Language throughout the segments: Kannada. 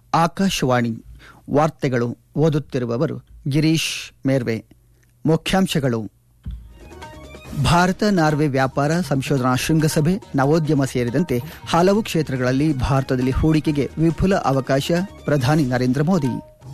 ಆಕಾಶವಾಣಿ ವಾರ್ತೆಗಳು ಓದುತ್ತಿರುವವರು ಗಿರೀಶ್ ಮೇರ್ವೆ ಮುಖ್ಯಾಂಶಗಳು ಭಾರತ ನಾರ್ವೆ ವ್ಯಾಪಾರ ಸಂಶೋಧನಾ ಶೃಂಗಸಭೆ ನವೋದ್ಯಮ ಸೇರಿದಂತೆ ಹಲವು ಕ್ಷೇತ್ರಗಳಲ್ಲಿ ಭಾರತದಲ್ಲಿ ಹೂಡಿಕೆಗೆ ವಿಪುಲ ಅವಕಾಶ ಪ್ರಧಾನಿ ನರೇಂದ್ರ ಮೋದಿ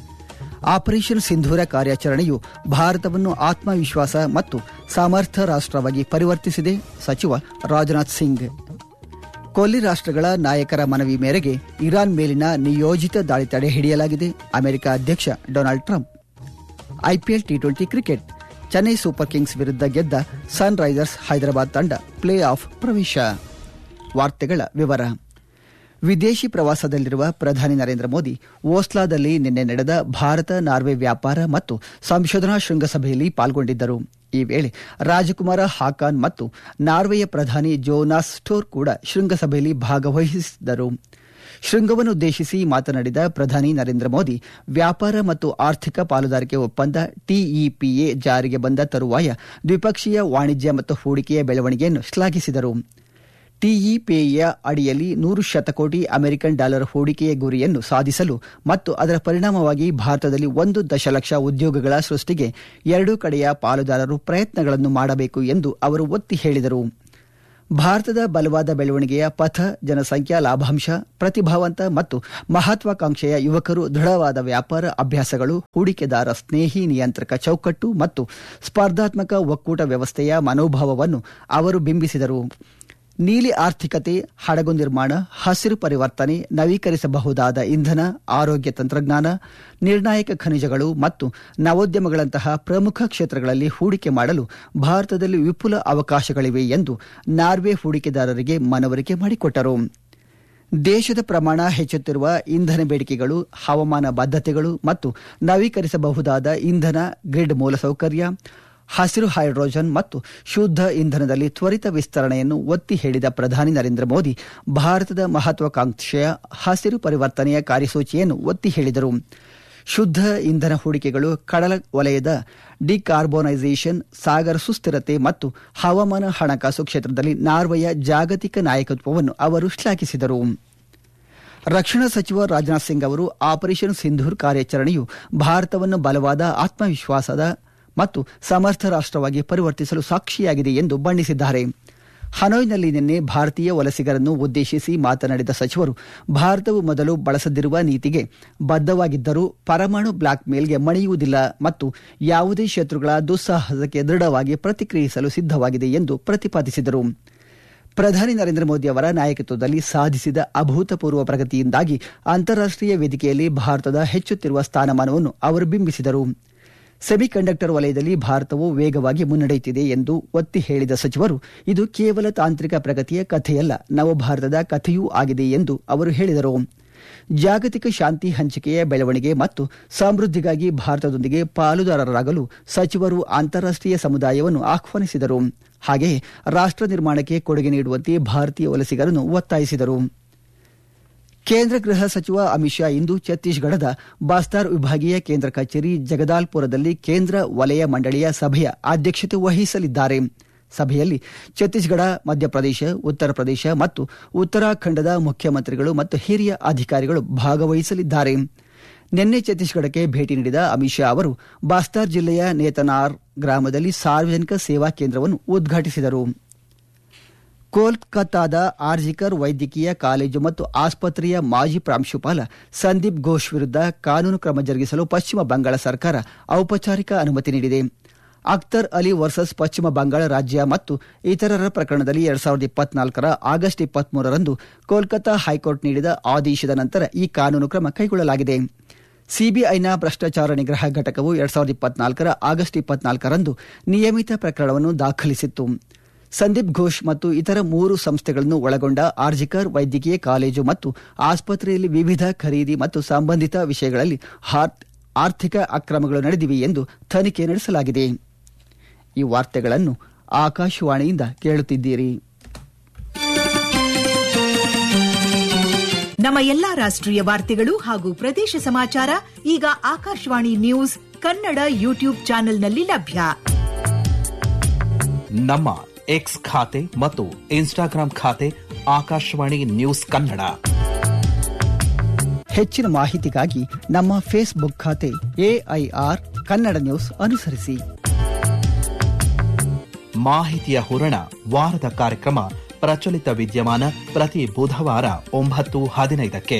ಆಪರೇಷನ್ ಸಿಂಧೂರ ಕಾರ್ಯಾಚರಣೆಯು ಭಾರತವನ್ನು ಆತ್ಮವಿಶ್ವಾಸ ಮತ್ತು ಸಮರ್ಥ ರಾಷ್ಟವಾಗಿ ಪರಿವರ್ತಿಸಿದೆ ಸಚಿವ ರಾಜನಾಥ್ ಸಿಂಗ್ ಕೊಲ್ಲಿ ರಾಷ್ಟಗಳ ನಾಯಕರ ಮನವಿ ಮೇರೆಗೆ ಇರಾನ್ ಮೇಲಿನ ನಿಯೋಜಿತ ದಾಳಿ ತಡೆ ಹಿಡಿಯಲಾಗಿದೆ ಅಮೆರಿಕ ಅಧ್ಯಕ್ಷ Donald Trump IPL T twenty cricket Chennai super kings ವಿರುದ್ಧ ಗೆದ್ದ ಸನ್ ರೈಸರ್ಸ್ ಹೈದರಾಬಾದ್ ತಂಡ ಪ್ಲೇ ಆಫ್ ಪ್ರವೇಶ ವಾರ್ತೆಗಳ ವಿವರ ವಿದೇಶಿ ಪ್ರವಾಸದಲ್ಲಿರುವ ಪ್ರಧಾನಿ ನರೇಂದ್ರ ಮೋದಿ ಓಸ್ಲಾದಲ್ಲಿ ನಿನ್ನೆ ನಡೆದ ಭಾರತ ನಾರ್ವೆ ವ್ಯಾಪಾರ ಮತ್ತು ಸಂಶೋಧನಾ ಶೃಂಗಸಭೆಯಲ್ಲಿ ಪಾಲ್ಗೊಂಡಿದ್ದರು ಈ ವೇಳೆ ರಾಜಕುಮಾರ ಹಾಕಾನ್ ಮತ್ತು ನಾರ್ವೆಯ ಪ್ರಧಾನಿ ಜೋನಾಸ್ ಸ್ಟೋರ್ ಕೂಡ ಶೃಂಗಸಭೆಯಲ್ಲಿ ಭಾಗವಹಿಸಿದ್ದರು ಶೃಂಗವನ್ನುದ್ದೇಶಿಸಿ ಮಾತನಾಡಿದ ಪ್ರಧಾನಿ ನರೇಂದ್ರ ಮೋದಿ ವ್ಯಾಪಾರ ಮತ್ತು ಆರ್ಥಿಕ ಪಾಲುದಾರಿಕೆ ಒಪ್ಪಂದ ಟಿಇಪಿಎ ಜಾರಿಗೆ ಬಂದ ತರುವಾಯ ದ್ವಿಪಕ್ಷೀಯ ವಾಣಿಜ್ಯ ಮತ್ತು ಹೂಡಿಕೆಯ ಬೆಳವಣಿಗೆಯನ್ನು ಶ್ಲಾಘಿಸಿದರು ಟಿಇಪಿಎಯ ಅಡಿಯಲ್ಲಿ ನೂರು ಶತಕೋಟಿ ಅಮೆರಿಕನ್ ಡಾಲರ್ ಹೂಡಿಕೆಯ ಗುರಿಯನ್ನು ಸಾಧಿಸಲು ಮತ್ತು ಅದರ ಪರಿಣಾಮವಾಗಿ ಭಾರತದಲ್ಲಿ ಒಂದು ದಶಲಕ್ಷ ಉದ್ಯೋಗಗಳ ಸೃಷ್ಟಿಗೆ ಎರಡೂ ಕಡೆಯ ಪಾಲುದಾರರು ಪ್ರಯತ್ನಗಳನ್ನು ಮಾಡಬೇಕು ಎಂದು ಅವರು ಒತ್ತಿ ಹೇಳಿದರು ಭಾರತದ ಬಲವಾದ ಬೆಳವಣಿಗೆಯ ಪಥ ಜನಸಂಖ್ಯಾ ಲಾಭಾಂಶ ಪ್ರತಿಭಾವಂತ ಮತ್ತು ಮಹತ್ವಾಕಾಂಕ್ಷೆಯ ಯುವಕರು ದೃಢವಾದ ವ್ಯಾಪಾರ ಅಭ್ಯಾಸಗಳು ಹೂಡಿಕೆದಾರ ಸ್ನೇಹಿ ನಿಯಂತ್ರಕ ಚೌಕಟ್ಟು ಮತ್ತು ಸ್ಪರ್ಧಾತ್ಮಕ ಒಕ್ಕೂಟ ವ್ಯವಸ್ಥೆಯ ಮನೋಭಾವವನ್ನು ಅವರು ಬಿಂಬಿಸಿದರು ನೀಲಿ ಆರ್ಥಿಕತೆ ಹಡಗು ನಿರ್ಮಾಣ ಹಸಿರು ಪರಿವರ್ತನೆ ನವೀಕರಿಸಬಹುದಾದ ಇಂಧನ ಆರೋಗ್ಯ ತಂತ್ರಜ್ಞಾನ ನಿರ್ಣಾಯಕ ಖನಿಜಗಳು ಮತ್ತು ನವೋದ್ಯಮಗಳಂತಹ ಪ್ರಮುಖ ಕ್ಷೇತ್ರಗಳಲ್ಲಿ ಹೂಡಿಕೆ ಮಾಡಲು ಭಾರತದಲ್ಲಿ ವಿಪುಲ ಅವಕಾಶಗಳಿವೆ ಎಂದು ನಾರ್ವೆ ಹೂಡಿಕೆದಾರರಿಗೆ ಮನವರಿಕೆ ಮಾಡಿಕೊಟ್ಟರು ದೇಶದ ಪ್ರಮಾಣ ಹೆಚ್ಚುತ್ತಿರುವ ಇಂಧನ ಬೇಡಿಕೆಗಳು ಹವಾಮಾನ ಬದ್ಧತೆಗಳು ಮತ್ತು ನವೀಕರಿಸಬಹುದಾದ ಇಂಧನ ಗ್ರಿಡ್ ಮೂಲಸೌಕರ್ಯ ಹಸಿರು ಹೈಡ್ರೋಜನ್ ಮತ್ತು ಶುದ್ಧ ಇಂಧನದಲ್ಲಿ ತ್ವರಿತ ವಿಸ್ತರಣೆಯನ್ನು ಒತ್ತಿ ಹೇಳಿದ ಪ್ರಧಾನಿ ನರೇಂದ್ರ ಮೋದಿ ಭಾರತದ ಮಹತ್ವಾಕಾಂಕ್ಷೆಯ ಹಸಿರು ಪರಿವರ್ತನೆಯ ಕಾರ್ಯಸೂಚಿಯನ್ನು ಒತ್ತಿ ಹೇಳಿದರು ಶುದ್ಧ ಇಂಧನ ಹೂಡಿಕೆಗಳು ಕಡಲ ವಲಯದ ಡಿಕಾರ್ಬೋನೈಸೇಷನ್ ಸಾಗರ ಸುಸ್ಥಿರತೆ ಮತ್ತು ಹವಾಮಾನ ಹಣಕಾಸು ಕ್ಷೇತ್ರದಲ್ಲಿ ನಾರ್ವೆಯ ಜಾಗತಿಕ ನಾಯಕತ್ವವನ್ನು ಅವರು ಶ್ಲಾಘಿಸಿದರು ರಕ್ಷಣಾ ಸಚಿವ ರಾಜನಾಥ್ ಸಿಂಗ್ ಅವರು ಆಪರೇಷನ್ ಸಿಂಧೂರ್ ಕಾರ್ಯಾಚರಣೆಯು ಭಾರತವನ್ನು ಬಲವಾದ ಆತ್ಮವಿಶ್ವಾಸದ ಮತ್ತು ಸಮರ್ಥ ರಾಷ್ಟವಾಗಿ ಪರಿವರ್ತಿಸಲು ಸಾಕ್ಷಿಯಾಗಿದೆ ಎಂದು ಬಣ್ಣಿಸಿದ್ದಾರೆ ಹನೋಯ್ನಲ್ಲಿ ನಿನ್ನೆ ಭಾರತೀಯ ವಲಸಿಗರನ್ನು ಉದ್ದೇಶಿಸಿ ಮಾತನಾಡಿದ ಸಚಿವರು ಭಾರತವು ಮೊದಲು ಬಳಸದಿರುವ ನೀತಿಗೆ ಬದ್ಧವಾಗಿದ್ದರೂ ಪರಮಾಣು ಬ್ಲಾಕ್ ಮೇಲ್ಗೆ ಮಣಿಯುವುದಿಲ್ಲ ಮತ್ತು ಯಾವುದೇ ಶತ್ರುಗಳ ದುಸ್ಸಾಹಸಕ್ಕೆ ದೃಢವಾಗಿ ಪ್ರತಿಕ್ರಿಯಿಸಲು ಸಿದ್ದವಾಗಿದೆ ಎಂದು ಪ್ರತಿಪಾದಿಸಿದರು ಪ್ರಧಾನಿ ನರೇಂದ್ರ ಮೋದಿ ಅವರ ನಾಯಕತ್ವದಲ್ಲಿ ಸಾಧಿಸಿದ ಅಭೂತಪೂರ್ವ ಪ್ರಗತಿಯಿಂದಾಗಿ ಅಂತಾರಾಷ್ಟೀಯ ವೇದಿಕೆಯಲ್ಲಿ ಭಾರತದ ಹೆಚ್ಚುತ್ತಿರುವ ಸ್ಥಾನಮಾನವನ್ನು ಅವರು ಬಿಂಬಿಸಿದರು ಸೆಮಿಕಂಡಕ್ಟರ್ ವಲಯದಲ್ಲಿ ಭಾರತವು ವೇಗವಾಗಿ ಮುನ್ನಡೆಯುತ್ತಿದೆ ಎಂದು ಒತ್ತಿ ಹೇಳಿದ ಸಚಿವರು ಇದು ಕೇವಲ ತಾಂತ್ರಿಕ ಪ್ರಗತಿಯ ಕಥೆಯಲ್ಲ ನವಭಾರತದ ಕಥೆಯೂ ಆಗಿದೆ ಎಂದು ಅವರು ಹೇಳಿದರು ಜಾಗತಿಕ ಶಾಂತಿ ಹಂಚಿಕೆಯ ಬೆಳವಣಿಗೆ ಮತ್ತು ಸಮೃದ್ಧಿಗಾಗಿ ಭಾರತದೊಂದಿಗೆ ಪಾಲುದಾರರಾಗಲು ಸಚಿವರು ಅಂತಾರಾಷ್ಟೀಯ ಸಮುದಾಯವನ್ನು ಆಹ್ವಾನಿಸಿದರು ಹಾಗೆಯೇ ರಾಷ್ಟ ನಿರ್ಮಾಣಕ್ಕೆ ಕೊಡುಗೆ ನೀಡುವಂತೆ ಭಾರತೀಯ ವಲಸಿಗರನ್ನು ಒತ್ತಾಯಿಸಿದರು ಕೇಂದ್ರ ಗೃಹ ಸಚಿವ ಅಮಿತ್ ಶಾ ಇಂದು ಛತ್ತೀಸ್ಗಢದ ಬಾಸ್ತಾರ್ ವಿಭಾಗೀಯ ಕೇಂದ್ರ ಕಚೇರಿ ಜಗದಾಲ್ಪುರದಲ್ಲಿ ಕೇಂದ್ರ ವಲಯ ಮಂಡಳಿಯ ಸಭೆಯ ಅಧ್ಯಕ್ಷತೆ ವಹಿಸಲಿದ್ದಾರೆ ಸಭೆಯಲ್ಲಿ ಛತ್ತೀಸ್ಗಢ ಮಧ್ಯಪ್ರದೇಶ ಉತ್ತರ ಪ್ರದೇಶ ಮತ್ತು ಉತ್ತರಾಖಂಡದ ಮುಖ್ಯಮಂತ್ರಿಗಳು ಮತ್ತು ಹಿರಿಯ ಅಧಿಕಾರಿಗಳು ಭಾಗವಹಿಸಲಿದ್ದಾರೆ ನಿನ್ನೆ ಛತ್ತೀಸ್ಗಢಕ್ಕೆ ಭೇಟಿ ನೀಡಿದ ಅಮಿತ್ ಶಾ ಅವರು ಬಾಸ್ತಾರ್ ಜಿಲ್ಲೆಯ ನೇತನಾರ್ ಗ್ರಾಮದಲ್ಲಿ ಸಾರ್ವಜನಿಕ ಸೇವಾ ಕೇಂದ್ರವನ್ನು ಉದ್ಘಾಟಿಸಿದರು ಕೋಲ್ಕತ್ತಾದ ಆರ್ಜಿಕರ್ ವೈದ್ಯಕೀಯ ಕಾಲೇಜು ಮತ್ತು ಆಸ್ಪತ್ರೆಯ ಮಾಜಿ ಪ್ರಾಂಶುಪಾಲ ಸಂದೀಪ್ ಘೋಷ್ ವಿರುದ್ಧ ಕಾನೂನು ಕ್ರಮ ಜರುಗಿಸಲು ಪಶ್ಚಿಮ ಬಂಗಾಳ ಸರ್ಕಾರ ಔಪಚಾರಿಕ ಅನುಮತಿ ನೀಡಿದೆ ಅಖ್ತರ್ ಅಲಿ ವರ್ಸಸ್ ಪಶ್ಚಿಮ ಬಂಗಾಳ ರಾಜ್ಯ ಮತ್ತು ಇತರರ ಪ್ರಕರಣದಲ್ಲಿ ಎರಡ್ ಸಾವಿರದ ಇಪ್ಪತ್ನಾಲ್ಕರ ಆಗಸ್ಟ್ ಇಪ್ಪತ್ಮೂರರಂದು ಕೋಲ್ಕತ್ತಾ ಹೈಕೋರ್ಟ್ ನೀಡಿದ ಆದೇಶದ ನಂತರ ಈ ಕಾನೂನು ಕ್ರಮ ಕೈಗೊಳ್ಳಲಾಗಿದೆ ಸಿಬಿಐನ ಭ್ರಷ್ಟಾಚಾರ ನಿಗ್ರಹ ಘಟಕವು ಎರಡ್ ಸಾವಿರದ ಇಪ್ಪತ್ನಾಲ್ಕರ ಆಗಸ್ಟ್ ಇಪ್ಪತ್ನಾಲ್ಕರಂದು ನಿಯಮಿತ ಪ್ರಕರಣವನ್ನು ದಾಖಲಿಸಿತ್ತು ಸಂದೀಪ್ ಘೋಷ್ ಮತ್ತು ಇತರ ಮೂರು ಸಂಸ್ಥೆಗಳನ್ನು ಒಳಗೊಂಡ ಆರ್ಜಿಕರ್ ವೈದ್ಯಕೀಯ ಕಾಲೇಜು ಮತ್ತು ಆಸ್ಪತ್ರೆಯಲ್ಲಿ ವಿವಿಧ ಖರೀದಿ ಮತ್ತು ಸಂಬಂಧಿತ ವಿಷಯಗಳಲ್ಲಿ ಆರ್ಥಿಕ ಅಕ್ರಮಗಳು ನಡೆದಿವೆ ಎಂದು ತನಿಖೆ ನಡೆಸಲಾಗಿದೆ ಈ ವಾರ್ತೆಗಳನ್ನು ಆಕಾಶವಾಣಿಯಿಂದ ಕೇಳುತ್ತಿದ್ದೀರಿ ನಮ್ಮ ಎಲ್ಲಾ ರಾಷ್ಟ್ರೀಯ ವಾರ್ತೆಗಳು ಹಾಗೂ ಪ್ರದೇಶ ಸಮಾಚಾರ ಈಗ ಆಕಾಶವಾಣಿ ನ್ಯೂಸ್ ಕನ್ನಡ ಯೂಟ್ಯೂಬ್ ಚಾನೆಲ್ನಲ್ಲಿ ಲಭ್ಯ ನಮ್ಮ ಎಕ್ಸ್ ಖಾತೆ ಮತ್ತು ಇನ್ಸ್ಟಾಗ್ರಾಂ ಖಾತೆ ಆಕಾಶವಾಣಿ ನ್ಯೂಸ್ ಕನ್ನಡ ಹೆಚ್ಚಿನ ಮಾಹಿತಿಗಾಗಿ ನಮ್ಮ ಫೇಸ್ಬುಕ್ ಖಾತೆ ಎಐಆರ್ ಕನ್ನಡ ನ್ಯೂಸ್ ಅನುಸರಿಸಿ ಮಾಹಿತಿಯ ಹೂರಣ ವಾರದ ಕಾರ್ಯಕ್ರಮ ಪ್ರಚಲಿತ ವಿದ್ಯಮಾನ ಪ್ರತಿ ಬುಧವಾರ ಒಂಬತ್ತು ಹದಿನೈದಕ್ಕೆ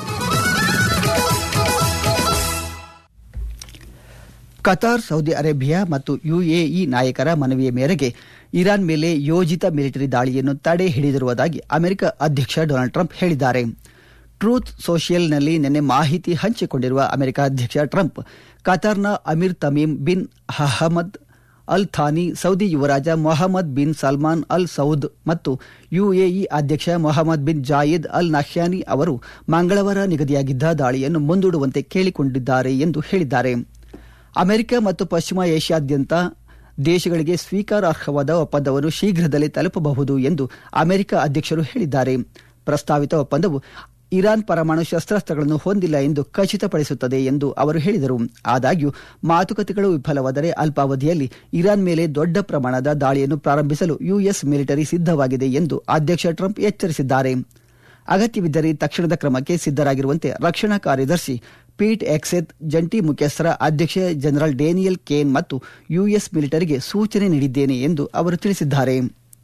ಕತಾರ್ ಸೌದಿ ಅರೇಬಿಯಾ ಮತ್ತು ಯುಎಇ ನಾಯಕರ ಮನವಿಯ ಮೇರೆಗೆ ಇರಾನ್ ಮೇಲೆ ಯೋಜಿತ ಮಿಲಿಟರಿ ದಾಳಿಯನ್ನು ತಡೆ ಹಿಡಿದಿರುವುದಾಗಿ ಅಮೆರಿಕ ಅಧ್ಯಕ್ಷ ಡೊನಾಲ್ಡ್ ಟ್ರಂಪ್ ಹೇಳಿದ್ದಾರೆ ಟ್ರೂತ್ ಸೋಷಿಯಲ್ನಲ್ಲಿ ನಿನ್ನೆ ಮಾಹಿತಿ ಹಂಚಿಕೊಂಡಿರುವ ಅಮೆರಿಕ ಅಧ್ಯಕ್ಷ ಟ್ರಂಪ್ ಕತಾರ್ನ Amir Tamim bin Ahmad al Thani Saudi ಯುವರಾಜ Mohammed bin Salman Al Saud ಮತ್ತು ಯುಎಇ ಅಧ್ಯಕ್ಷ ಮೊಹಮ್ಮದ್ ಬಿನ್ ಜಾಯಿದ್ ಅಲ್ ನಹ್ಯಾನಿ ಅವರು ಮಂಗಳವಾರ ನಿಗದಿಯಾಗಿದ್ದ ದಾಳಿಯನ್ನು ಮುಂದೂಡುವಂತೆ ಕೇಳಿಕೊಂಡಿದ್ದಾರೆ ಎಂದು ಹೇಳಿದ್ದಾರೆ ಅಮೆರಿಕ ಮತ್ತು ಪಶ್ಚಿಮ ಏಷ್ಯಾದ್ಯಂತ ದೇಶಗಳಿಗೆ ಸ್ವೀಕಾರಾರ್ಹವಾದ ಒಪ್ಪಂದವನ್ನು ಶೀಘ್ರದಲ್ಲೇ ತಲುಪಬಹುದು ಎಂದು ಅಮೆರಿಕ ಅಧ್ಯಕ್ಷರು ಹೇಳಿದ್ದಾರೆ ಪ್ರಸ್ತಾವಿತ ಒಪ್ಪಂದವು ಇರಾನ್ ಪರಮಾಣು ಶಸ್ತ್ರಾಸ್ತ್ರಗಳನ್ನು ಹೊಂದಿಲ್ಲ ಎಂದು ಖಚಿತಪಡಿಸುತ್ತದೆ ಎಂದು ಅವರು ಹೇಳಿದರು ಆದಾಗ್ಯೂ ಮಾತುಕತೆಗಳು ವಿಫಲವಾದರೆ ಅಲ್ಪಾವಧಿಯಲ್ಲಿ ಇರಾನ್ ಮೇಲೆ ದೊಡ್ಡ ಪ್ರಮಾಣದ ದಾಳಿಯನ್ನು ಪ್ರಾರಂಭಿಸಲು ಯುಎಸ್ ಮಿಲಿಟರಿ ಸಿದ್ಧವಾಗಿದೆ ಎಂದು ಅಧ್ಯಕ್ಷ ಟ್ರಂಪ್ ಎಚ್ಚರಿಸಿದ್ದಾರೆ ಅಗತ್ಯವಿದ್ದರೆ ತಕ್ಷಣದ ಕ್ರಮಕ್ಕೆ ಸಿದ್ಧರಾಗಿರುವಂತೆ ರಕ್ಷಣಾ ಕಾರ್ಯದರ್ಶಿ ಪೀಟ್ ಎಕ್ಸೆತ್ ಜಂಟಿ ಮುಖ್ಯಸ್ಥರ ಅಧ್ಯಕ್ಷ ಜನರಲ್ ಡೇನಿಯಲ್ ಕೇನ್ ಮತ್ತು ಯುಎಸ್ ಮಿಲಿಟರಿಗೆ ಸೂಚನೆ ನೀಡಿದ್ದೇನೆ ಎಂದು ಅವರು ತಿಳಿಸಿದ್ದಾರೆ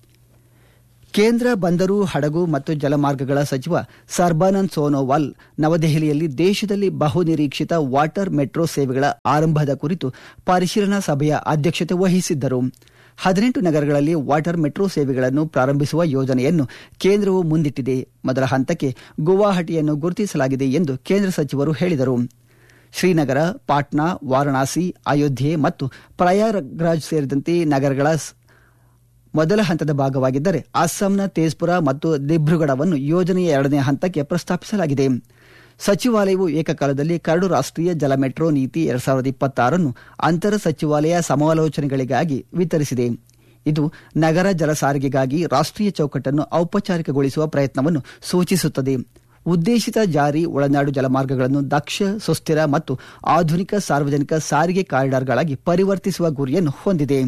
ಕೇಂದ್ರ ಬಂದರು ಹಡಗು ಮತ್ತು ಜಲಮಾರ್ಗಗಳ ಸಚಿವ ಸರ್ಬಾನಂದ್ ಸೋನೋವಾಲ್ ನವದೆಹಲಿಯಲ್ಲಿ ದೇಶದಲ್ಲಿ ಬಹುನಿರೀಕ್ಷಿತ ವಾಟರ್ ಮೆಟ್ರೋ ಸೇವೆಗಳ ಆರಂಭದ ಕುರಿತು ಪರಿಶೀಲನಾ ಸಭೆಯ ಅಧ್ಯಕ್ಷತೆ ವಹಿಸಿದ್ದರು ಹದಿನೆಂಟು ನಗರಗಳಲ್ಲಿ ವಾಟರ್ ಮೆಟ್ರೋ ಸೇವೆಗಳನ್ನು ಪ್ರಾರಂಭಿಸುವ ಯೋಜನೆಯನ್ನು ಕೇಂದ್ರವು ಮುಂದಿಟ್ಟಿದೆ ಮೊದಲ ಹಂತಕ್ಕೆ ಗುವಾಹಟಿಯನ್ನು ಗುರುತಿಸಲಾಗಿದೆ ಎಂದು ಕೇಂದ್ರ ಸಚಿವರು ಹೇಳಿದರು ಶ್ರೀನಗರ ಪಾಟ್ನಾ ವಾರಣಾಸಿ ಅಯೋಧ್ಯೆ ಮತ್ತು ಪ್ರಯಾಗ್ರಾಜ್ ಸೇರಿದಂತೆ ನಗರಗಳ ಮೊದಲ ಹಂತದ ಭಾಗವಾಗಿದ್ದರೆ ಅಸ್ಸಾಂನ ತೇಜ್ಪುರ ಮತ್ತು ದಿಬ್ರುಗಢವನ್ನು ಯೋಜನೆಯ ಎರಡನೇ ಹಂತಕ್ಕೆ ಪ್ರಸ್ತಾಪಿಸಲಾಗಿದೆ ಸಚಿವಾಲಯವು ಏಕಕಾಲದಲ್ಲಿ ಕರಡು ರಾಷ್ಟ್ರೀಯ ಜಲ ಮೆಟ್ರೋ ನೀತಿ ಎರಡ್ ಸಾವಿರದ ಇಪ್ಪತ್ತಾರನ್ನು ಅಂತರ ಸಚಿವಾಲಯ ಸಮಾಲೋಚನೆಗಳಿಗಾಗಿ ವಿತರಿಸಿದೆ ಇದು ನಗರ ಜಲ ಸಾರಿಗೆಗಾಗಿ ರಾಷ್ಟ್ರೀಯ ಚೌಕಟ್ಟನ್ನು ಔಪಚಾರಿಕಗೊಳಿಸುವ ಪ್ರಯತ್ನವನ್ನು ಸೂಚಿಸುತ್ತದೆ ಉದ್ದೇಶಿತ ಜಾರಿ ಒಳನಾಡು ಜಲಮಾರ್ಗಗಳನ್ನು ದಕ್ಷ ಸುಸ್ಥಿರ ಮತ್ತು ಆಧುನಿಕ ಸಾರ್ವಜನಿಕ ಸಾರಿಗೆ ಕಾರಿಡಾರ್ಗಳಾಗಿ ಪರಿವರ್ತಿಸುವ ಗುರಿಯನ್ನು ಹೊಂದಿದೆ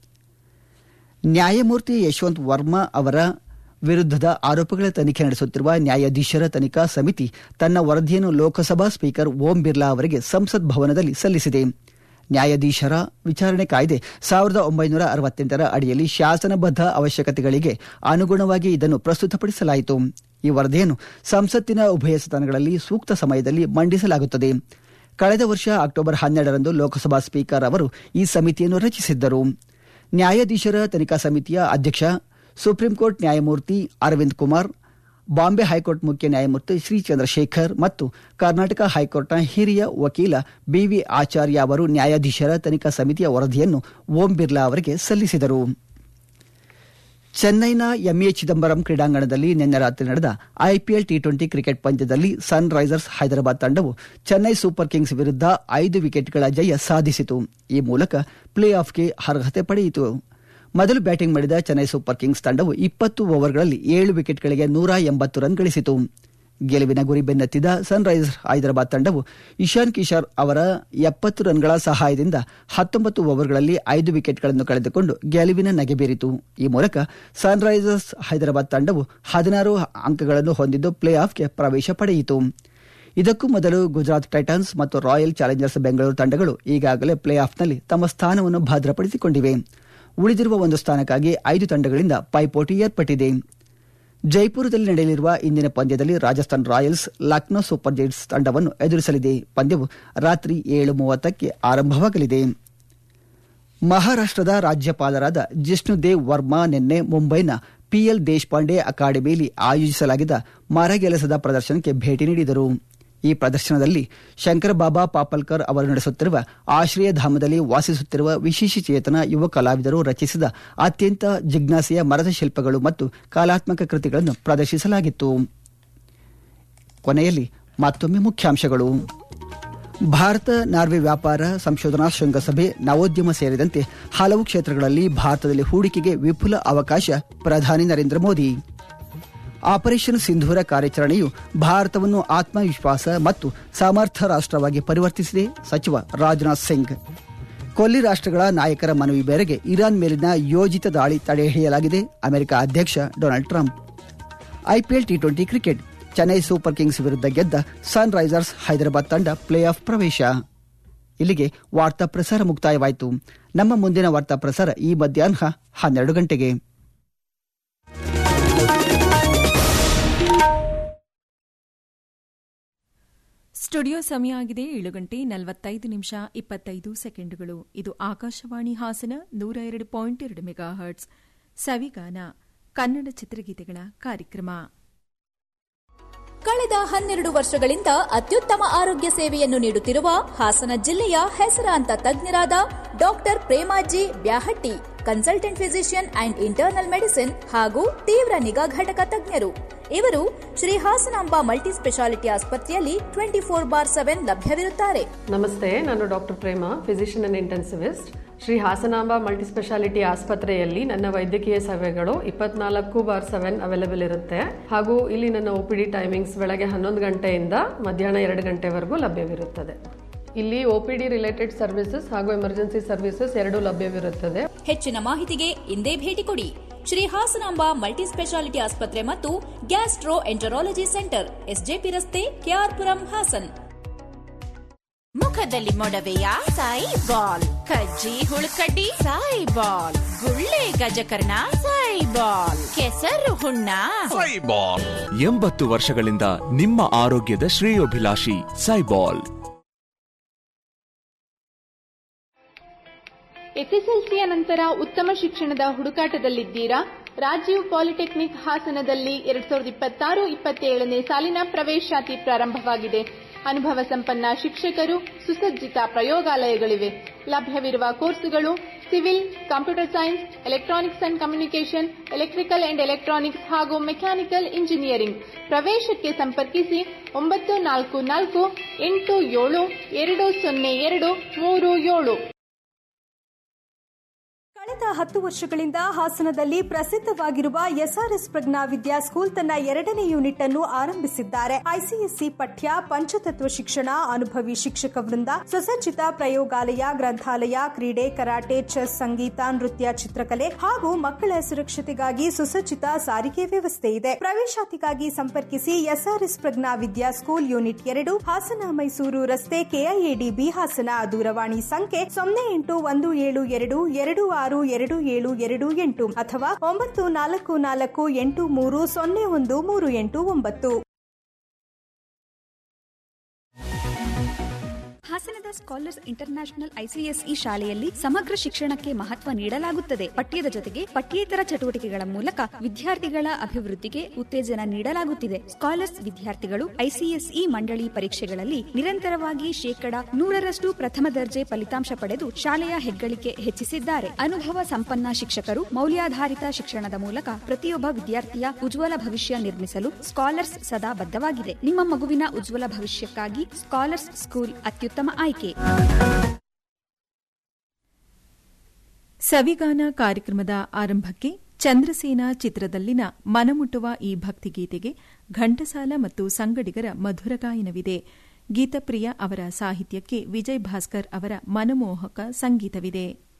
ನ್ಯಾಯಮೂರ್ತಿ ಯಶವಂತ್ ವರ್ಮಾ ಅವರ ವಿರುದ್ಧದ ಆರೋಪಗಳ ತನಿಖೆ ನಡೆಸುತ್ತಿರುವ ನ್ಯಾಯಾಧೀಶರ ತನಿಖಾ ಸಮಿತಿ ತನ್ನ ವರದಿಯನ್ನು ಲೋಕಸಭಾ ಸ್ಪೀಕರ್ ಓಂ ಬಿರ್ಲಾ ಅವರಿಗೆ ಸಂಸತ್ ಭವನದಲ್ಲಿ ಸಲ್ಲಿಸಿದೆ ನ್ಯಾಯಾಧೀಶರ ವಿಚಾರಣೆ ಕಾಯ್ದೆ ಸಾವಿರದ ಒಂಬೈನೂರ ಅರವತ್ತೆಂಟರ ಅಡಿಯಲ್ಲಿ ಶಾಸನಬದ್ಧ ಅವಶ್ಯಕತೆಗಳಿಗೆ ಅನುಗುಣವಾಗಿ ಇದನ್ನು ಪ್ರಸ್ತುತಪಡಿಸಲಾಯಿತು ಈ ವರದಿಯನ್ನು ಸಂಸತ್ತಿನ ಉಭಯ ಸದನಗಳಲ್ಲಿ ಸೂಕ್ತ ಸಮಯದಲ್ಲಿ ಮಂಡಿಸಲಾಗುತ್ತದೆ ಕಳೆದ ವರ್ಷ ಅಕ್ಟೋಬರ್ ಹನ್ನೆರಡರಂದು ಲೋಕಸಭಾ ಸ್ಪೀಕರ್ ಅವರು ಈ ಸಮಿತಿಯನ್ನು ರಚಿಸಿದ್ದರು ನ್ಯಾಯಾಧೀಶರ ತನಿಖಾ ಸಮಿತಿಯ ಅಧ್ಯಕ್ಷ ಸುಪ್ರೀಂ ಕೋರ್ಟ್ ನ್ಯಾಯಮೂರ್ತಿ ಅರವಿಂದ್ ಕುಮಾರ್ ಬಾಂಬೆ ಹೈಕೋರ್ಟ್ ಮುಖ್ಯ ನ್ಯಾಯಮೂರ್ತಿ ಶ್ರೀ ಚಂದ್ರಶೇಖರ್ ಮತ್ತು ಕರ್ನಾಟಕ ಹೈಕೋರ್ಟ್ನ ಹಿರಿಯ ವಕೀಲ ಬಿವಿ ಆಚಾರ್ಯ ಅವರು ನ್ಯಾಯಾಧೀಶರ ತನಿಖಾ ಸಮಿತಿಯ ವರದಿಯನ್ನು ಓಂ ಬಿರ್ಲಾ ಅವರಿಗೆ ಸಲ್ಲಿಸಿದರು ಚೆನ್ನೈನ ಎಂಎ ಚಿದಂಬರಂ ಕ್ರೀಡಾಂಗಣದಲ್ಲಿ ನಿನ್ನೆ ರಾತ್ರಿ ನಡೆದ ಐಪಿಎಲ್ ಟಿ ಟ್ವೆಂಟಿ ಕ್ರಿಕೆಟ್ ಪಂದ್ಯದಲ್ಲಿ ಸನ್ ರೈಸರ್ಸ್ ಹೈದರಾಬಾದ್ ತಂಡವು ಚೆನ್ನೈ ಸೂಪರ್ ಕಿಂಗ್ಸ್ ವಿರುದ್ಧ ಐದು ವಿಕೆಟ್ಗಳ ಜಯ ಸಾಧಿಸಿತು ಈ ಮೂಲಕ ಪ್ಲೇ ಆಫ್ಗೆ ಅರ್ಹತೆ ಪಡೆಯಿತು ಮೊದಲು ಬ್ಯಾಟಿಂಗ್ ಮಾಡಿದ ಚೆನ್ನೈ ಸೂಪರ್ ಕಿಂಗ್ಸ್ ತಂಡವು ಇಪ್ಪತ್ತು ಓವರ್ಗಳಲ್ಲಿ ಏಳು ವಿಕೆಟ್ಗಳಿಗೆ ನೂರ ಎಂಬತ್ತು ರನ್ ಗಳಿಸಿತು ಗೆಲುವಿನ ಗುರಿ ಬೆನ್ನತ್ತಿದ ಸನ್ ರೈಸರ್ಸ್ ಹೈದರಾಬಾದ್ ತಂಡವು ಇಶಾನ್ ಕಿಶೋರ್ ಅವರ ಎಪ್ಪತ್ತು ರನ್ಗಳ ಸಹಾಯದಿಂದ ಹತ್ತೊಂಬತ್ತು ಓವರ್ಗಳಲ್ಲಿ ಐದು ವಿಕೆಟ್ಗಳನ್ನು ಕಳೆದುಕೊಂಡು ಗೆಲುವಿನ ನಗೆಬೀರಿತು ಈ ಮೂಲಕ ಸನ್ ರೈಸರ್ಸ್ ಹೈದರಾಬಾದ್ ತಂಡವು ಹದಿನಾರು ಅಂಕಗಳನ್ನು ಹೊಂದಿದ್ದು ಪ್ಲೇ ಆಫ್ಗೆ ಪ್ರವೇಶ ಪಡೆಯಿತು ಇದಕ್ಕೂ ಮೊದಲು ಗುಜರಾತ್ ಟೈಟನ್ಸ್ ಮತ್ತು ರಾಯಲ್ ಚಾಲೆಂಜರ್ಸ್ ಬೆಂಗಳೂರು ತಂಡಗಳು ಈಗಾಗಲೇ ಪ್ಲೇ ಆಫ್ನಲ್ಲಿ ತಮ್ಮ ಸ್ಥಾನವನ್ನು ಭದ್ರಪಡಿಸಿಕೊಂಡಿವೆ ಉಳಿದಿರುವ ಒಂದು ಸ್ಥಾನಕ್ಕಾಗಿ ಐದು ತಂಡಗಳಿಂದ ಪೈಪೋಟಿ ಏರ್ಪಟ್ಟಿದೆ ಜೈಪುರದಲ್ಲಿ ನಡೆಯಲಿರುವ ಇಂದಿನ ಪಂದ್ಯದಲ್ಲಿ Rajasthan royals Lucknow super giants ತಂಡವನ್ನು ಎದುರಿಸಲಿದೆ ಪಂದ್ಯವು ರಾತ್ರಿ ಏಳು ಮೂವತ್ತಕ್ಕೆ ಆರಂಭವಾಗಲಿದೆ ಮಹಾರಾಷ್ಟದ ರಾಜ್ಯಪಾಲರಾದ ಜಿಷ್ಣುದೇವ್ ವರ್ಮಾ ನಿನ್ನೆ ಮುಂಬೈನ ಪಿಎಲ್ ದೇಶಪಾಂಡೆ ಅಕಾಡೆಮಿಯಲ್ಲಿ ಆಯೋಜಿಸಲಾಗಿದ್ದ ಮರಗೆಲಸದ ಪ್ರದರ್ಶನಕ್ಕೆ ಭೇಟಿ ನೀಡಿದರು ಈ ಪ್ರದರ್ಶನದಲ್ಲಿ ಶಂಕರ ಬಾಬಾ ಪಾಪಲ್ಕರ್ ಅವರು ನಡೆಸುತ್ತಿರುವ ಆಶ್ರಯಧಾಮದಲ್ಲಿ ವಾಸಿಸುತ್ತಿರುವ ವಿಶೇಷಚೇತನ ಯುವ ಕಲಾವಿದರು ರಚಿಸಿದ ಅತ್ಯಂತ ಜಿಜ್ಞಾಸೆಯ ಮರದ ಶಿಲ್ಪಗಳು ಮತ್ತು ಕಲಾತ್ಮಕ ಕೃತಿಗಳನ್ನು ಪ್ರದರ್ಶಿಸಲಾಗಿತ್ತು ಕೊನೆಯಲ್ಲಿ ಮತ್ತೊಮ್ಮೆ ಮುಖ್ಯಾಂಶಗಳು ಭಾರತ ನಾರ್ವೆ ವ್ಯಾಪಾರ ಸಂಶೋಧನಾ ಶೃಂಗಸಭೆ ನವೋದ್ಯಮ ಸೇರಿದಂತೆ ಹಲವು ಕ್ಷೇತ್ರಗಳಲ್ಲಿ ಭಾರತದಲ್ಲಿ ಹೂಡಿಕೆಗೆ ವಿಪುಲ ಅವಕಾಶ ಪ್ರಧಾನಿ ನರೇಂದ್ರ ಮೋದಿ ಆಪರೇಷನ್ ಸಿಂಧೂರ ಕಾರ್ಯಾಚರಣೆಯು ಭಾರತವನ್ನು ಆತ್ಮವಿಶ್ವಾಸ ಮತ್ತು ಸಮರ್ಥ ರಾಷ್ಟವಾಗಿ ಪರಿವರ್ತಿಸಿದೆ ಸಚಿವ ರಾಜನಾಥ್ ಸಿಂಗ್ ಕೊಲ್ಲಿ ರಾಷ್ಟಗಳ ನಾಯಕರ ಮನವಿ ಮೇರೆಗೆ ಇರಾನ್ ಮೇಲಿನ ಯೋಜಿತ ದಾಳಿ ತಡೆಹಿಡಿಯಲಾಗಿದೆ ಅಮೆರಿಕ ಅಧ್ಯಕ್ಷ Donald Trump IPL T twenty cricket Chennai super kings ವಿರುದ್ಧ ಗೆದ್ದ ಸನ್ ರೈಸರ್ಸ್ ಹೈದರಾಬಾದ್ ತಂಡ ಪ್ಲೇ ಆಫ್ ಪ್ರವೇಶ ಇಲ್ಲಿಗೆ ವಾರ್ತಾ ಪ್ರಸಾರ ಮುಕ್ತಾಯವಾಯಿತು ನಮ್ಮ ಮುಂದಿನ ವಾರ್ತಾ ಪ್ರಸಾರ ಈ ಮಧ್ಯಾಹ್ನ ಹನ್ನೆರಡು ಗಂಟೆಗೆ ಸ್ಟುಡಿಯೋ ಸಮಯ ಆಗಿದೆ ಏಳು ಗಂಟೆ ನಲವತ್ತೈದು ನಿಮಿಷ ಇಪ್ಪತ್ತೈದು ಸೆಕೆಂಡುಗಳು ಇದು ಆಕಾಶವಾಣಿ ಹಾಸನ ನೂರ ಎರಡು ಪಾಯಿಂಟ್ ಎರಡು ಮೆಗಾ ಹರ್ಟ್ಸ್ ಸವಿಗಾನ ಕನ್ನಡ ಚಿತ್ರಗೀತೆಗಳ ಕಾರ್ಯಕ್ರಮ ಕಳೆದ ಹನ್ನೆರಡು ವರ್ಷಗಳಿಂದ ಅತ್ಯುತ್ತಮ ಆರೋಗ್ಯ ಸೇವೆಯನ್ನು ನೀಡುತ್ತಿರುವ ಹಾಸನ ಜಿಲ್ಲೆಯ ಹೆಸರಾಂತ ತಜ್ಞರಾದ doctor Premaji Byahatti consultant physician and internal medicine ಹಾಗೂ ತೀವ್ರ ನಿಗಾ ಘಟಕ ತಜ್ಞರು ಇವರು ಶ್ರೀ ಹಾಸನಾಂಬ ಮಲ್ಟಿ ಸ್ಪೆಷಾಲಿಟಿ ಆಸ್ಪತ್ರೆಯಲ್ಲಿ ಟ್ವೆಂಟಿ ಫೋರ್ ಬಾರ್ ಸೆವೆನ್ ಲಭ್ಯವಿರುತ್ತಾರೆ ನಮಸ್ತೆ ನಾನು doctor Prema physician and intensivist Shri Hasanamba multispeciality ಆಸ್ಪತ್ರೆಯಲ್ಲಿ ನನ್ನ ವೈದ್ಯಕೀಯ ಸೇವೆಗಳು ಇಪ್ಪತ್ನಾಲ್ಕು ಬಾರ್ ಸೆವೆನ್ ಅವೈಲೇಬಲ್ ಇರುತ್ತೆ ಹಾಗೂ ಇಲ್ಲಿ ನನ್ನ ಒ ಪಿ ಡಿ ಟೈಮಿಂಗ್ಸ್ ಬೆಳಗ್ಗೆ ಹನ್ನೊಂದು ಗಂಟೆಯಿಂದ ಮಧ್ಯಾಹ್ನ ಎರಡು ಗಂಟೆವರೆಗೂ ಲಭ್ಯವಿರುತ್ತದೆ ಇಲ್ಲಿ O P D related services ಹಾಗೂ ಎಮರ್ಜೆನ್ಸಿ ಸರ್ವಿಸಸ್ ಎರಡೂ ಲಭ್ಯವಿರುತ್ತದೆ ಹೆಚ್ಚಿನ ಮಾಹಿತಿಗೆ ಇಂದೇ ಭೇಟಿ ಕೊಡಿ ಶ್ರೀ ಹಾಸನಾಂಬ ಮಲ್ಟಿ ಸ್ಪೆಷಾಲಿಟಿ ಆಸ್ಪತ್ರೆ ಮತ್ತು ಗ್ಯಾಸ್ಟ್ರೋ ಎಂಟರಾಲಜಿ ಸೆಂಟರ್ ಎಸ್ಜೆಪಿ ರಸ್ತೆ ಕೆಆರ್ಪುರಂ ಹಾಸನ್ ಮುಖದಲ್ಲಿ ಮೊಡವೆಯ ಸಾಯಿ ಬಾಲ್ ಕಜ್ಜಿ ಹುಳುಕಡ್ಡಿ ಸಾಯಿ ಬಾಲ್ ಗುಳ್ಳೆ ಗಜಕರ್ಣ ಸಾಯಿ ಬಾಲ್ ಕೆಸರು ಹುಣ್ಣ ಸೈಬಾಲ್ ಎಂಬತ್ತು ವರ್ಷಗಳಿಂದ ನಿಮ್ಮ ಆರೋಗ್ಯದ ಶ್ರೇಯೋಭಿಲಾಷಿ ಸೈಬಾಲ್ ಎಸ್ಎಸ್ಎಲ್ಸಿಯ ನಂತರ ಉತ್ತಮ ಶಿಕ್ಷಣದ ಹುಡುಕಾಟದಲ್ಲಿದ್ದೀರಾ ರಾಜೀವ್ ಪಾಲಿಟೆಕ್ನಿಕ್ ಹಾಸನದಲ್ಲಿ ಎರಡ್ ಸಾವಿರದ ಇಪ್ಪತ್ತಾರು ಇಪ್ಪತ್ತೇಳನೇ ಸಾಲಿನ ಪ್ರವೇಶಾತಿ ಪ್ರಾರಂಭವಾಗಿದೆ ಅನುಭವ ಸಂಪನ್ನ ಶಿಕ್ಷಕರು ಸುಸಜ್ಜಿತ ಪ್ರಯೋಗಾಲಯಗಳಿವೆ ಲಭ್ಯವಿರುವ ಕೋರ್ಸುಗಳು civil computer science electronics and communication electrical and electronics ಹಾಗೂ ಮೆಕ್ಯಾನಿಕಲ್ ಇಂಜಿನಿಯರಿಂಗ್ ಪ್ರವೇಶಕ್ಕೆ ಸಂಪರ್ಕಿಸಿ ಒಂಬತ್ತು ನಾಲ್ಕು ನಾಲ್ಕು ಎಂಟು ಏಳು ಎರಡು ಸೊನ್ನೆ ಎರಡು ಮೂರು ಏಳು ಕಳೆದ ಹತ್ತು ವರ್ಷಗಳಿಂದ ಹಾಸನದಲ್ಲಿ ಪ್ರಸಿದ್ಧವಾಗಿರುವ ಎಸ್ಆರ್ಎಸ್ ಪ್ರಜ್ಞಾ ವಿದ್ಯಾ ಸ್ಕೂಲ್ ತನ್ನ ಎರಡನೇ ಯೂನಿಟ್ ಅನ್ನು ಆರಂಭಿಸಿದ್ದಾರೆ ಐಸಿಎಸ್ಸಿ ಪಠ್ಯ ಪಂಚತತ್ವ ಶಿಕ್ಷಣ ಅನುಭವಿ ಶಿಕ್ಷಕ ವೃಂದ ಸುಸಜ್ಜಿತ ಪ್ರಯೋಗಾಲಯ ಗ್ರಂಥಾಲಯ ಕ್ರೀಡೆ ಕರಾಟೆ ಚೆಸ್ ಸಂಗೀತ ನೃತ್ಯ ಚಿತ್ರಕಲೆ ಹಾಗೂ ಮಕ್ಕಳ ಸುರಕ್ಷತೆಗಾಗಿ ಸುಸಜ್ಜಿತ ಸಾರಿಗೆ ವ್ಯವಸ್ಥೆ ಇದೆ ಪ್ರವೇಶಾತಿಗಾಗಿ ಸಂಪರ್ಕಿಸಿ SRS Prajna Vidya school unit ಎರಡು ಹಾಸನ ಮೈಸೂರು ರಸ್ತೆ ಕೆಐಎಡಿ ಬಿ ಹಾಸನ ದೂರವಾಣಿ ಸಂಖ್ಯೆ ಸೊನ್ನೆ ಎಂಟು ಒಂದು ಏಳು ಎರಡು ಎರಡು ಆರು ಎರಡು ಏಳು ಎರಡು ಎಂಟು ಅಥವಾ ಒಂಬತ್ತು ನಾಲ್ಕು ನಾಲ್ಕು ಎಂಟು ಮೂರು ಸೊನ್ನೆ ಒಂದು ಮೂರು ಎಂಟು ಒಂಬತ್ತು ಹಾಸನದ ಸ್ಕಾಲರ್ಸ್ ಇಂಟರ್ನ್ಯಾಷನಲ್ ಐಸಿಎಸ್ಇ ಶಾಲೆಯಲ್ಲಿ ಸಮಗ್ರ ಶಿಕ್ಷಣಕ್ಕೆ ಮಹತ್ವ ನೀಡಲಾಗುತ್ತದೆ ಪಠ್ಯದ ಜೊತೆಗೆ ಪಠ್ಯೇತರ ಚಟುವಟಿಕೆಗಳ ಮೂಲಕ ವಿದ್ಯಾರ್ಥಿಗಳ ಅಭಿವೃದ್ಧಿಗೆ ಉತ್ತೇಜನ ನೀಡಲಾಗುತ್ತಿದೆ ಸ್ಕಾಲರ್ಸ್ ವಿದ್ಯಾರ್ಥಿಗಳು ಐಸಿಎಸ್ಇ ಮಂಡಳಿ ಪರೀಕ್ಷೆಗಳಲ್ಲಿ ನಿರಂತರವಾಗಿ ಶೇಕಡ ನೂರರಷ್ಟು ಪ್ರಥಮ ದರ್ಜೆ ಫಲಿತಾಂಶ ಪಡೆದು ಶಾಲೆಯ ಹೆಗ್ಗಳಿಕೆ ಹೆಚ್ಚಿಸಿದ್ದಾರೆ ಅನುಭವ ಸಂಪನ್ನ ಶಿಕ್ಷಕರು ಮೌಲ್ಯಾಧಾರಿತ ಶಿಕ್ಷಣದ ಮೂಲಕ ಪ್ರತಿಯೊಬ್ಬ ವಿದ್ಯಾರ್ಥಿಯ ಉಜ್ವಲ ಭವಿಷ್ಯ ನಿರ್ಮಿಸಲು ಸ್ಕಾಲರ್ಸ್ ಸದಾ ಬದ್ಧವಾಗಿದೆ ನಿಮ್ಮ ಮಗುವಿನ ಉಜ್ವಲ ಭವಿಷ್ಯಕ್ಕಾಗಿ ಸ್ಕಾಲರ್ಸ್ ಸ್ಕೂಲ್ ಅತ್ಯುತ್ತಮ ಆಯ್ಕೆ ಸವಿಗಾನ ಕಾರ್ಯಕ್ರಮದ ಆರಂಭಕ್ಕೆ ಚಂದ್ರಸೇನಾ ಚಿತ್ರದಲ್ಲಿನ ಮನಮುಟ್ಟುವ ಈ ಭಕ್ತಿಗೀತೆಗೆ ಘಂಟಸಾಲ ಮತ್ತು ಸಂಗಡಿಗರ ಮಧುರ ಗಾಯನವಿದೆ ಗೀತಪ್ರಿಯ ಅವರ ಸಾಹಿತ್ಯಕ್ಕೆ ವಿಜಯ್ ಭಾಸ್ಕರ್ ಅವರ ಮನಮೋಹಕ ಸಂಗೀತವಿದೆ